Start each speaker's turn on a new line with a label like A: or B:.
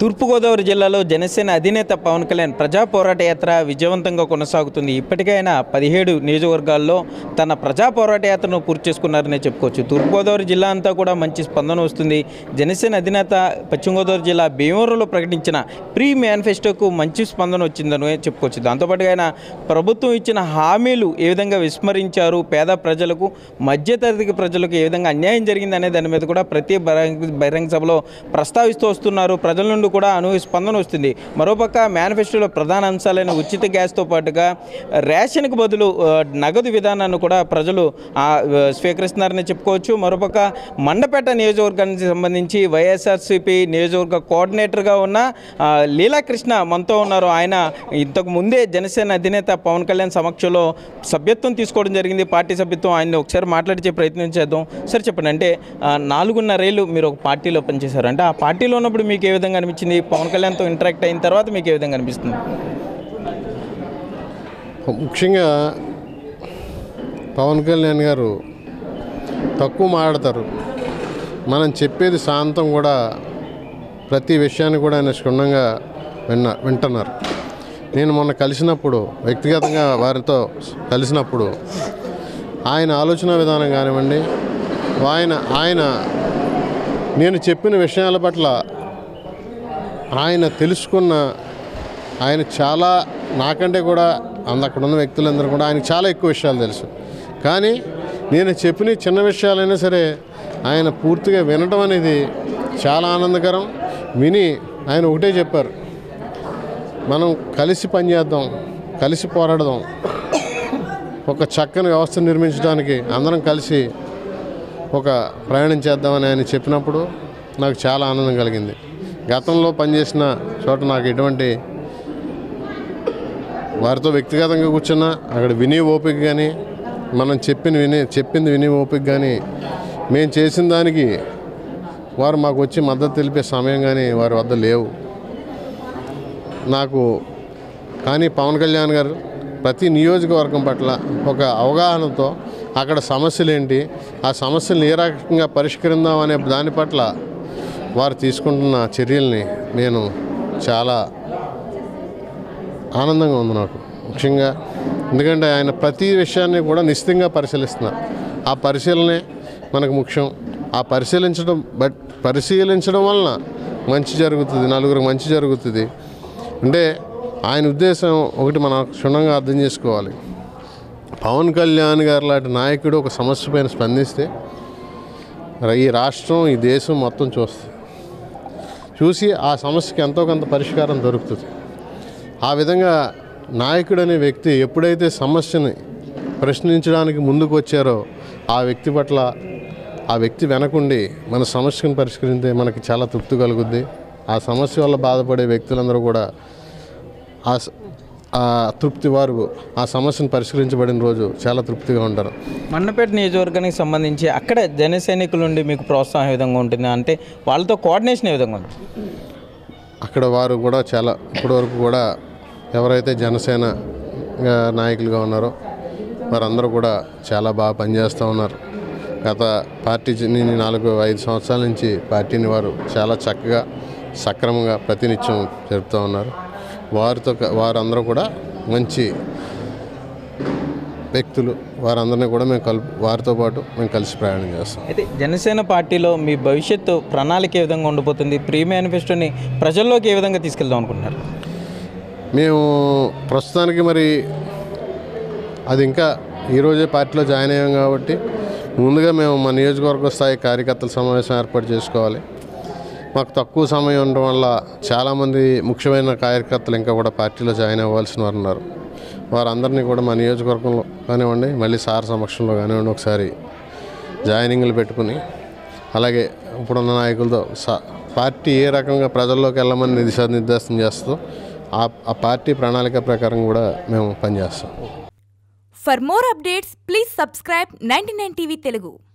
A: తూర్పుగోదావరి జిల్లాలో జనసేన అధినేత పవన్ కళ్యాణ్ ప్రజా పోరాట యాత్ర విజయవంతంగా కొనసాగుతుంది ఇప్పటికైనా పదిహేడు నియోజకవర్గాల్లో తన ప్రజా పోరాట యాత్రను పూర్తి చేసుకున్నారనే చెప్పుకోవచ్చు తూర్పుగోదావరి జిల్లా అంతా కూడా మంచి స్పందన వస్తుంది జనసేన అధినేత పశ్చిమ గోదావరి జిల్లా భీమవరంలో ప్రకటించిన ప్రీ మేనిఫెస్టోకు మంచి స్పందన వచ్చిందని చెప్పుకోవచ్చు దాంతోపాటుగా ఆయన ప్రభుత్వం ఇచ్చిన హామీలు ఏ విధంగా విస్మరించారు పేద ప్రజలకు మధ్యతరగతి ప్రజలకు ఏ విధంగా అన్యాయం జరిగిందనే దాని మీద కూడా ప్రతి బహిరంగ బహిరంగ సభలో ప్రస్తావిస్తూ వస్తున్నారు ప్రజల నుండి కూడా అను స్పందన వస్తుంది మరోపక్క మేనిఫెస్టోలో ప్రధాన అంశాలైన ఉచిత గ్యాస్తో పాటుగా రేషన్కి బదులు ఆ, నగదు విధానాన్ని కూడా ప్రజలు ఆ, స్వీకరిస్తున్నారని చెప్పుకోవచ్చు మరోపక్క మండపేట నియోజకవర్గానికి సంబంధించి వైఎస్ఆర్సీపీ నియోజకవర్గ కోఆర్డినేటర్గా ఉన్న ఆ, లీలాకృష్ణ మనతో ఉన్నారు ఆయన ఇంతకు ముందే జనసేన అధినేత పవన్ కళ్యాణ్ సమక్షంలో సభ్యత్వం తీసుకోవడం జరిగింది పార్టీ సభ్యత్వం ఆయన్ని ఒకసారి మాట్లాడించే ప్రయత్నం చేద్దాం సరే చెప్పండి అంటే ఆ, నాలుగున్నరేళ్ళు మీరు ఒక పార్టీలో పనిచేశారు అంటే ఆ పార్టీలో ఉన్నప్పుడు మీకు ఏ విధంగా అనిపించింది పవన్ కళ్యాణ్తో ఇంటరాక్ట్ అయిన తర్వాత మీకు ఏ విధంగా అనిపిస్తుంది
B: ముఖ్యంగా పవన్ కళ్యాణ్ గారు తక్కువ మాట్లాడతారు మనం చెప్పేది శాంతం కూడా ప్రతి విషయాన్ని కూడా ఆయన క్షుణ్ణంగా విన్న వింటున్నారు నేను మొన్న కలిసినప్పుడు వ్యక్తిగతంగా వారితో కలిసినప్పుడు ఆయన ఆలోచన విధానం కానివ్వండి ఆయన ఆయన నేను చెప్పిన విషయాల పట్ల ఆయన తెలుసుకున్న ఆయన చాలా నాకంటే కూడా అంద అక్కడ ఉన్న వ్యక్తులందరూ కూడా ఆయనకు చాలా ఎక్కువ విషయాలు తెలుసు కానీ నేను చెప్పిన చిన్న విషయాలైనా సరే ఆయన పూర్తిగా వినటం అనేది చాలా ఆనందకరం విని ఆయన ఒకటే చెప్పారు మనం కలిసి పనిచేద్దాం కలిసి పోరాడదాం ఒక చక్కని వ్యవస్థ నిర్మించడానికి అందరం కలిసి ఒక ప్రయాణం చేద్దామని ఆయన చెప్పినప్పుడు నాకు చాలా ఆనందం కలిగింది గతంలో పనిచేసిన చోట నాకు ఎటువంటి వారితో వ్యక్తిగతంగా కూర్చున్నా అక్కడ విని ఓపిక కానీ మనం చెప్పిన విని చెప్పింది విని ఓపిక కానీ మేము చేసిన దానికి వారు మాకు వచ్చి మద్దతు తెలిపే సమయం కానీ వారి వద్ద లేవు నాకు కానీ పవన్ కళ్యాణ్ గారు ప్రతి నియోజకవర్గం పట్ల ఒక అవగాహనతో అక్కడ సమస్యలు ఏంటి ఆ సమస్యలను ఏ రకంగా పరిష్కరిందాం అనే దాని పట్ల వారు తీసుకుంటున్న చర్యల్ని నేను చాలా ఆనందంగా ఉంది నాకు ముఖ్యంగా ఎందుకంటే ఆయన ప్రతి విషయాన్ని కూడా నిశ్చితంగా పరిశీలిస్తున్నారు ఆ పరిశీలనే మనకు ముఖ్యం ఆ పరిశీలించడం బట్ పరిశీలించడం వలన మంచి జరుగుతుంది నలుగురికి మంచి జరుగుతుంది అంటే ఆయన ఉద్దేశం ఒకటి మనం క్షుణ్ణంగా అర్థం చేసుకోవాలి పవన్ కళ్యాణ్ గారు లాంటి నాయకుడు ఒక సమస్య పైన స్పందిస్తే ఈ రాష్ట్రం ఈ దేశం మొత్తం చూస్తుంది చూసి ఆ సమస్యకి ఎంతో కొంత పరిష్కారం దొరుకుతుంది ఆ విధంగా నాయకుడు అనే వ్యక్తి ఎప్పుడైతే సమస్యని ప్రశ్నించడానికి ముందుకు వచ్చారో ఆ వ్యక్తి పట్ల ఆ వ్యక్తి వెనకుండి మన సమస్యను పరిష్కరిస్తే మనకి చాలా తృప్తి కలుగుద్ది ఆ సమస్య వల్ల బాధపడే వ్యక్తులందరూ కూడా ఆ స- ఆ తృప్తి వారు ఆ సమస్యను పరిష్కరించబడిన రోజు చాలా తృప్తిగా ఉంటారు
A: మండపేట నియోజకవర్గానికి సంబంధించి అక్కడ జన సైనికుల నుండి మీకు ప్రోత్సాహం ఏ విధంగా ఉంటుంది అంటే వాళ్ళతో కోఆర్డినేషన్ ఏ విధంగా ఉంటుంది
B: అక్కడ వారు కూడా చాలా ఇప్పటివరకు కూడా ఎవరైతే జనసేన ఆ, నాయకులుగా ఉన్నారో వారందరూ కూడా చాలా బాగా పనిచేస్తూ ఉన్నారు గత పార్టీ జ- నేను నాలుగు ఐదు సంవత్సరాల నుంచి పార్టీని వారు చాలా చక్కగా సక్రమంగా ప్రతినిత్యం జరుపుతూ ఉన్నారు వారితో క- వారందరూ కూడా మంచి వ్యక్తులు వారందరినీ కూడా మేము కలుపు వారితో పాటు మేము కలిసి ప్రయాణం చేస్తాం
A: అయితే జనసేన పార్టీలో మీ భవిష్యత్తు ప్రణాళిక ఏ విధంగా ఉండిపోతుంది ప్రీ మేనిఫెస్టోని ప్రజల్లోకి ఏ విధంగా తీసుకెళ్దాం అనుకుంటున్నారు
B: మేము ప్రస్తుతానికి మరి అది ఇంకా ఈరోజే పార్టీలో జాయిన్ అయ్యాం కాబట్టి ముందుగా మేము మా నియోజకవర్గ స్థాయి కార్యకర్తల సమావేశం ఏర్పాటు చేసుకోవాలి మాకు తక్కువ సమయం ఉండడం వల్ల చాలామంది ముఖ్యమైన కార్యకర్తలు ఇంకా కూడా పార్టీలో జాయిన్ అవ్వాల్సిన వారు ఉన్నారు వారందరినీ కూడా మా నియోజకవర్గంలో కానివ్వండి మళ్ళీ సార్ సమక్షంలో కానివ్వండి ఒకసారి జాయినింగ్లు పెట్టుకుని అలాగే ఇప్పుడున్న నాయకులతో స పార్టీ ఏ రకంగా ప్రజల్లోకి వెళ్ళమని దిశానిర్దేశం చేస్తూ ఆ ఆ పార్టీ ప్రణాళిక ప్రకారం కూడా మేము పనిచేస్తాం
C: For more updates, please subscribe 99 TV Telugu.